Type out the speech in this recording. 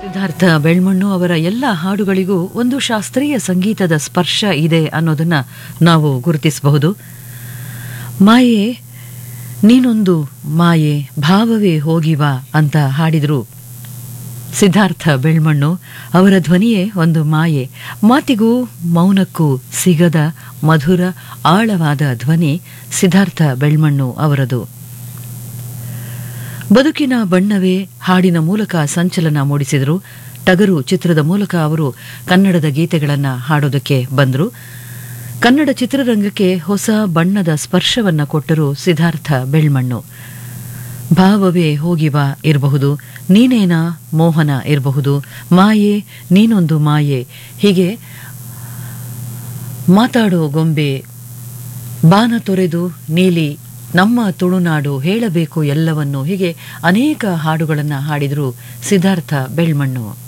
ಸಿದ್ಧಾರ್ಥ ಬೆಳ್ಮಣ್ಣು ಅವರ ಎಲ್ಲ ಹಾಡುಗಳಿಗೂ ಒಂದು ಶಾಸ್ತ್ರೀಯ ಸಂಗೀತದ ಸ್ಪರ್ಶ ಇದೆ ಅನ್ನೋದನ್ನ ನಾವು ಗುರುತಿಸಬಹುದು ಮಾಯೆ ನೀನೊಂದು ಮಾಯೆ ಭಾವವೇ ಹೋಗಿವಾ ಅಂತ ಹಾಡಿದ್ರು ಸಿದ್ಧಾರ್ಥ ಬೆಳ್ಮಣ್ಣು ಅವರ ಧ್ವನಿಯೇ ಒಂದು ಮಾಯೆ ಮಾತಿಗೂ ಮೌನಕ್ಕೂ ಸಿಗದ ಮಧುರ ಆಳವಾದ ಧ್ವನಿ ಸಿದ್ಧಾರ್ಥ ಬೆಳ್ಮಣ್ಣು ಅವರದು ಬದುಕಿನ ಬಣ್ಣವೇ ಹಾಡಿನ ಮೂಲಕ ಸಂಚಲನ ಮೂಡಿಸಿದರು ಟಗರು ಚಿತ್ರದ ಮೂಲಕ ಅವರು ಕನ್ನಡದ ಗೀತೆಗಳನ್ನ ಹಾಡೋದಕ್ಕೆ ಬಂದರು ಕನ್ನಡ ಚಿತ್ರರಂಗಕ್ಕೆ ಹೊಸ ಬಣ್ಣದ ಸ್ಪರ್ಶವನ್ನ ಕೊಟ್ಟರು ಸಿದ್ಧಾರ್ಥ ಬೆಳ್ಮಣ್ಣು ಭಾವವೇ ಹೋಗಿವಾ ಇರಬಹುದು ನೀನೇನಾ ಮೋಹನ ಇರಬಹುದು ಮಾಯೆ ನೀನೊಂದು ಮಾಯೆ ಹೀಗೆ ಮಾತಾಡೋ ಗೊಂಬೆ ಬಾನ ತೊರೆದು ನೀಲಿ ನಮ್ಮ ತುಳುನಾಡು ಹೇಳಬೇಕು ಎಲ್ಲವನ್ನು ಹೀಗೆ ಅನೇಕ ಹಾಡುಗಳನ್ನು ಹಾಡಿದರು ಸಿದ್ಧಾರ್ಥ ಬೆಳ್ಮಣ್ಣು